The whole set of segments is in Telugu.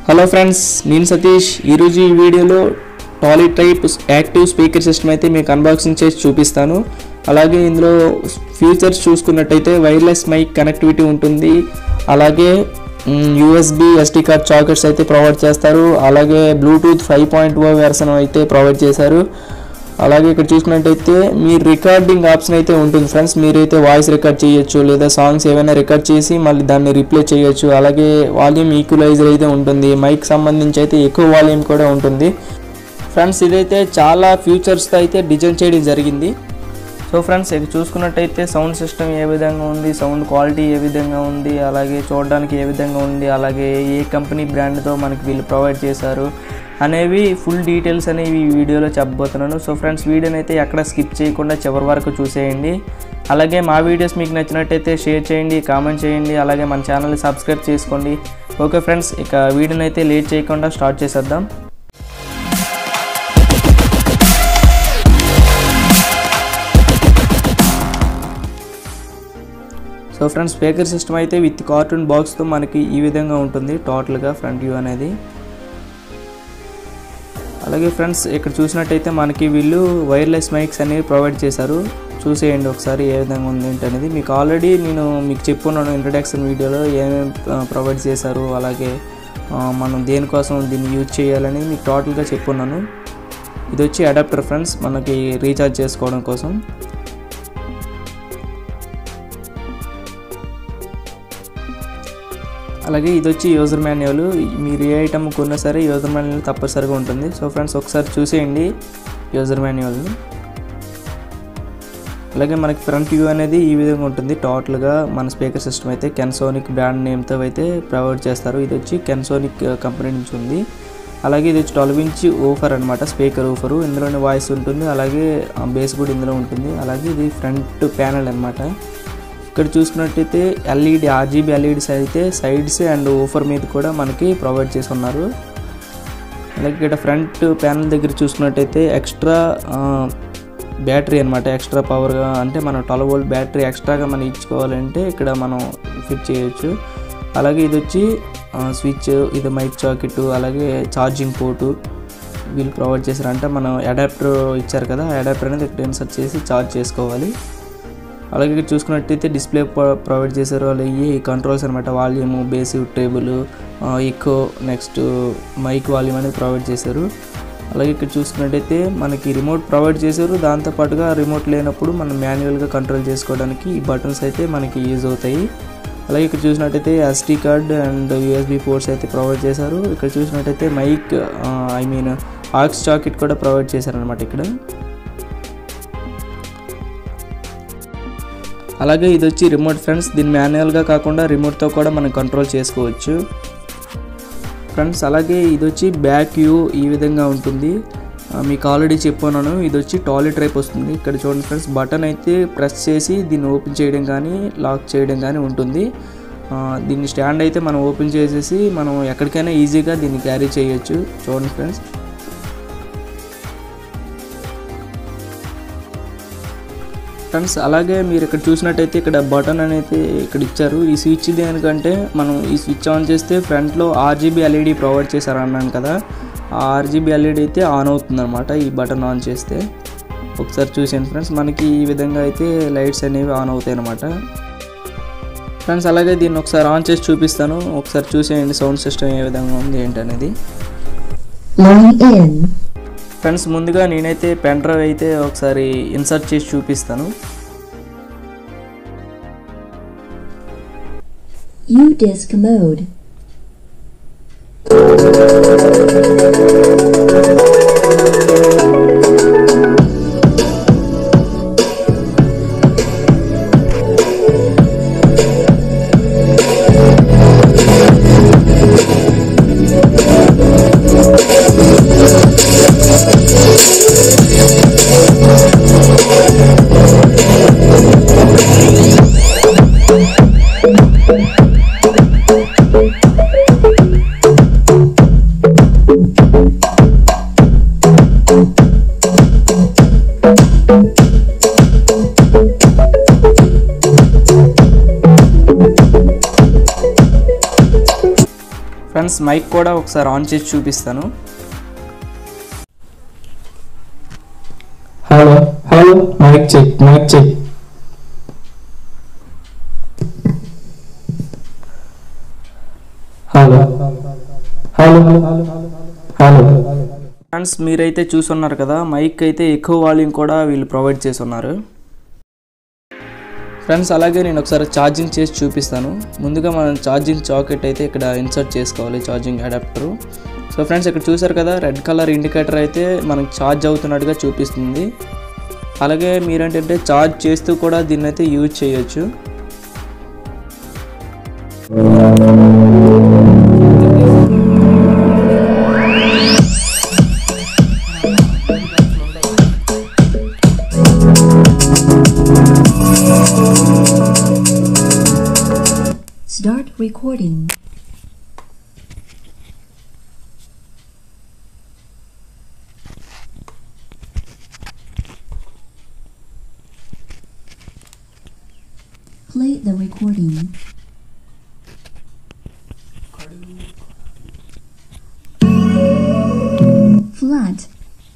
హలో ఫ్రెండ్స్ నేను సతీష్ ఈరోజు ఈ వీడియోలో trolley type active speaker system అయితే మీకు అన్బాక్సింగ్ చేసి చూపిస్తాను అలాగే ఇందులో ఫీచర్స్ చూసుకున్నట్టయితే వైర్లెస్ మైక్ కనెక్టివిటీ ఉంటుంది అలాగే యూఎస్బి ఎస్టీ కార్డ్ చాకెట్స్ అయితే ప్రొవైడ్ చేస్తారు అలాగే Bluetooth five point O version అయితే ప్రొవైడ్ చేశారు అలాగే ఇక్కడ చూసుకున్నట్టయితే మీ రికార్డింగ్ ఆప్షన్ అయితే ఉంటుంది ఫ్రెండ్స్ మీరైతే వాయిస్ రికార్డ్ చేయొచ్చు లేదా సాంగ్స్ ఏమైనా రికార్డ్ చేసి మళ్ళీ దాన్ని రిప్లే చేయొచ్చు అలాగే వాల్యూమ్ ఈక్వలైజర్ అయితే ఉంటుంది మైక్ సంబంధించి అయితే ఎక్కువ వాల్యూమ్ కూడా ఉంటుంది ఫ్రెండ్స్ ఇదైతే చాలా ఫీచర్స్తో అయితే డిజైన్ చేయడం జరిగింది సో ఫ్రెండ్స్ ఇది చూసుకున్నట్టయితే సౌండ్ సిస్టమ్ ఏ విధంగా ఉంది సౌండ్ క్వాలిటీ ఏ విధంగా ఉంది అలాగే చూడడానికి ఏ విధంగా ఉంది అలాగే ఏ కంపెనీ బ్రాండ్తో మనకి వీళ్ళు ప్రొవైడ్ చేశారు అనేవి ఫుల్ డీటెయిల్స్ అనేవి ఈ వీడియోలో చెప్పబోతున్నాను సో ఫ్రెండ్స్ వీడియోని అయితే ఎక్కడ స్కిప్ చేయకుండా చివరి వరకు చూసేయండి అలాగే మా వీడియోస్ మీకు నచ్చినట్టయితే షేర్ చేయండి కామెంట్ చేయండి అలాగే మన ఛానల్ని సబ్స్క్రైబ్ చేసుకోండి ఓకే ఫ్రెండ్స్ ఇక వీడియోని అయితే లేట్ చేయకుండా స్టార్ట్ చేసేద్దాం సో ఫ్రెండ్స్ స్పీకర్ సిస్టమ్ అయితే విత్ కార్టూన్ బాక్స్తో మనకి ఈ విధంగా ఉంటుంది టోటల్గా ఫ్రంట్ వ్యూ అనేది అలాగే ఫ్రెండ్స్ ఇక్కడ చూసినట్టయితే మనకి వీళ్ళు వైర్లెస్ మైక్స్ అనేవి ప్రొవైడ్ చేశారు చూసేయండి ఒకసారి ఏ విధంగా ఉంది ఏంటి అనేది మీకు ఆల్రెడీ నేను మీకు చెప్పున్నాను ఇంట్రడక్షన్ వీడియోలో ఏమేమి ప్రొవైడ్ చేశారు అలాగే ఆ, మనం దేనికోసం దీన్ని యూజ్ చేయాలని మీకు టోటల్గా చెప్పున్నాను ఇది వచ్చి అడాప్టర్ ఫ్రెండ్స్ మనకి రీఛార్జ్ చేసుకోవడం కోసం అలాగే ఇది వచ్చి యూజర్ మాన్యువల్ మీరు ఏ ఐటమ్ కొన్నా సరే యూజర్ మాన్యువల్ తప్పనిసరిగా ఉంటుంది సో ఫ్రెండ్స్ ఒకసారి చూసేయండి యూజర్ మాన్యువల్ని అలాగే మనకి ఫ్రంట్ వ్యూ అనేది ఈ విధంగా ఉంటుంది టోటల్గా మన స్పీకర్ సిస్టమ్ అయితే కెన్సోనిక్ బ్రాండ్ నేమ్తో అయితే ప్రొవైడ్ చేస్తారు ఇది వచ్చి కెన్సోనిక్ కంపెనీ నుంచి ఉంది అలాగే ఇది వచ్చి ట్వెల్వ్ ఇంచ్ ఓఫర్ అనమాట స్పీకర్ ఓఫరు ఇందులోనే వాయిస్ ఉంటుంది అలాగే బేస్ కూడా ఇందులో ఉంటుంది అలాగే ఇది ఫ్రంట్ ప్యానల్ అనమాట ఇక్కడ చూసుకున్నట్టయితే ఎల్ఈడి ఆర్జీబీ ఎల్ఈడిస్ అయితే సైడ్స్ అండ్ ఓఫర్ మీద కూడా మనకి ప్రొవైడ్ చేసి ఉన్నారు అలాగే ఇక్కడ ఫ్రంట్ ప్యానల్ దగ్గర చూసుకున్నట్టయితే ఎక్స్ట్రా బ్యాటరీ అనమాట ఎక్స్ట్రా పవర్గా అంటే మనం ట్వెల్వ్ వోల్ట్ బ్యాటరీ ఎక్స్ట్రాగా మనం ఇచ్చుకోవాలంటే ఇక్కడ మనం ఫిట్ చేయొచ్చు అలాగే ఇది వచ్చి స్విచ్ ఇది మైక్ చాకెట్ అలాగే ఛార్జింగ్ పోర్టు వీళ్ళు ప్రొవైడ్ చేశారంటే మనం అడాప్టర్ ఇచ్చారు కదా ఆ అడాప్టర్ అనేది ఇక్కడ ఇన్సర్ట్ చేసి ఛార్జ్ చేసుకోవాలి అలాగే ఇక్కడ చూసుకున్నట్టయితే డిస్ప్లే ప్రొవైడ్ చేశారు అలాగే ఈ కంట్రోల్స్ అనమాట volume bass treble echo next mic volume అనేది ప్రొవైడ్ చేశారు అలాగే ఇక్కడ చూసుకున్నట్టయితే మనకి రిమోట్ ప్రొవైడ్ చేశారు దాంతోపాటుగా రిమోట్ లేనప్పుడు మనం మాన్యువల్గా కంట్రోల్ చేసుకోవడానికి ఈ బటన్స్ అయితే మనకి యూజ్ అవుతాయి అలాగే ఇక్కడ చూసినట్టయితే SD card and USB ports అయితే ప్రొవైడ్ చేశారు ఇక్కడ చూసినట్టయితే mic I mean aux socket కూడా ప్రొవైడ్ చేశారనమాట ఇక్కడ అలాగే ఇది వచ్చి రిమోట్ ఫ్రెండ్స్ దీన్ని మాన్యువల్గా కాకుండా రిమోట్తో కూడా మనం కంట్రోల్ చేసుకోవచ్చు ఫ్రెండ్స్ అలాగే ఇది వచ్చి బ్యాక్ వ్యూ ఈ విధంగా ఉంటుంది ఆ, మీకు ఆల్రెడీ చెప్పాను ఇది వచ్చి టాయిలెట్ టైప్ వస్తుంది ఇక్కడ చూడండి ఫ్రెండ్స్ బటన్ అయితే ప్రెస్ చేసి దీన్ని ఓపెన్ చేయడం కానీ లాక్ చేయడం కానీ ఉంటుంది ఆ, దీన్ని స్టాండ్ అయితే మనం ఓపెన్ చేసేసి మనం ఎక్కడికైనా ఈజీగా దీన్ని క్యారీ చేయొచ్చు చూడండి ఫ్రెండ్స్ ఫ్రెండ్స్ అలాగే మీరు ఇక్కడ చూసినట్టయితే ఇక్కడ బటన్ అనేది ఇక్కడ ఇచ్చారు ఈ స్విచ్ దేనికంటే మనం ఈ స్విచ్ ఆన్ చేస్తే ఫ్రంట్లో ఆర్జీబీ ఎల్ఈడి ప్రొవైడ్ చేశారు అన్నాను కదా ఆ ఆర్జీబీ ఎల్ఈడి అయితే ఆన్ అవుతుంది అనమాట ఈ బటన్ ఆన్ చేస్తే ఒకసారి చూసాను ఫ్రెండ్స్ మనకి ఈ విధంగా అయితే లైట్స్ అనేవి ఆన్ అవుతాయి అనమాట ఫ్రెండ్స్ అలాగే దీన్ని ఒకసారి ఆన్ చేసి చూపిస్తాను ఒకసారి చూసేయండి సౌండ్ సిస్టమ్ ఏ విధంగా ఉంది ఏంటనేది Line in. ఫ్రెండ్స్ ముందుగా నేనైతే పెన్ డ్రైవ్ అయితే ఒకసారి ఇన్సర్ట్ చేసి చూపిస్తాను UDisc mode. ఫ్రెండ్స్ మైక్ కూడా ఒకసారి ఆన్ చేసి చూపిస్తాను hello hello mic check mic check hello hello hello friends మీరైతే చూసున్నారు కదా మైక్ అయితే ఎక్కువ వాల్యూమ్ కూడా వీళ్ళు ప్రొవైడ్ చేసి ఉన్నారు ఫ్రెండ్స్ అలాగే నేను ఒకసారి ఛార్జింగ్ చేసి చూపిస్తాను ముందుగా మనం ఛార్జింగ్ చాకెట్ అయితే ఇక్కడ ఇన్సర్ట్ చేసుకోవాలి ఛార్జింగ్ అడాప్టర్ సో ఫ్రెండ్స్ ఇక్కడ చూసారు కదా రెడ్ కలర్ ఇండికేటర్ అయితే మనకి ఛార్జ్ అవుతున్నట్టుగా చూపిస్తుంది అలాగే మీరేంటంటే ఛార్జ్ చేస్తూ కూడా దీన్ని అయితే యూజ్ చేయొచ్చు Start recording. Play the recording. Flat.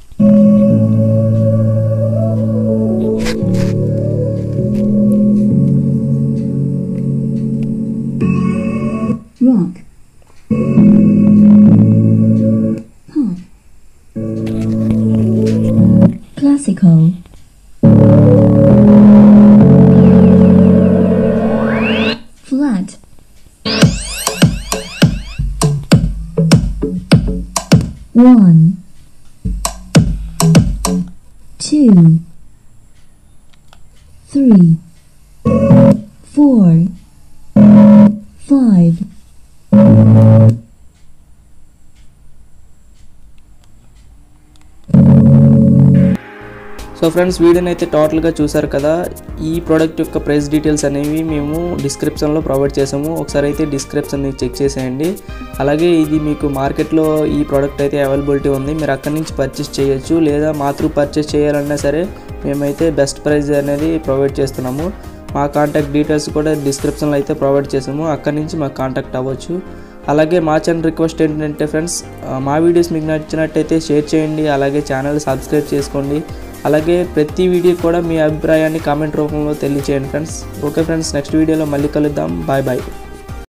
Rock. Pop. Classical. Flat. One. Two. Three. Four. Five. So friends వీడియోని అయితే టోటల్గా చూసారు కదా ఈ ప్రోడక్ట్ యొక్క ప్రైస్ డీటెయిల్స్ అనేవి మేము డిస్క్రిప్షన్లో ప్రొవైడ్ చేసాము ఒకసారి అయితే డిస్క్రిప్షన్ చెక్ చేసేయండి అలాగే ఇది మీకు మార్కెట్లో ఈ ప్రోడక్ట్ అయితే అవైలబిలిటీ ఉంది మీరు అక్కడి నుంచి పర్చేస్ చేయొచ్చు లేదా మా త్రూ పర్చేస్ చేయాలన్నా సరే మేమైతే బెస్ట్ ప్రైస్ అనేది ప్రొవైడ్ చేస్తున్నాము మా కాంటాక్ట్ డీటెయిల్స్ కూడా డిస్క్రిప్షన్లో అయితే ప్రొవైడ్ చేసాము అక్కడి నుంచి మాకు కాంటాక్ట్ అవ్వచ్చు అలాగే మా ఛానల్ రిక్వెస్ట్ ఏంటంటే ఫ్రెండ్స్ ఆ, మా వీడియోస్ మీకు నచ్చినట్టయితే షేర్ చేయండి అలాగే ఛానల్ సబ్స్క్రైబ్ చేసుకోండి అలాగే ప్రతి వీడియో కూడా మీ అభిప్రాయాన్ని కామెంట్ రూపంలో తెలియచేయండి ఫ్రెండ్స్ ఓకే ఫ్రెండ్స్ నెక్స్ట్ వీడియోలో మళ్ళీ కలుద్దాం బాయ్ బాయ్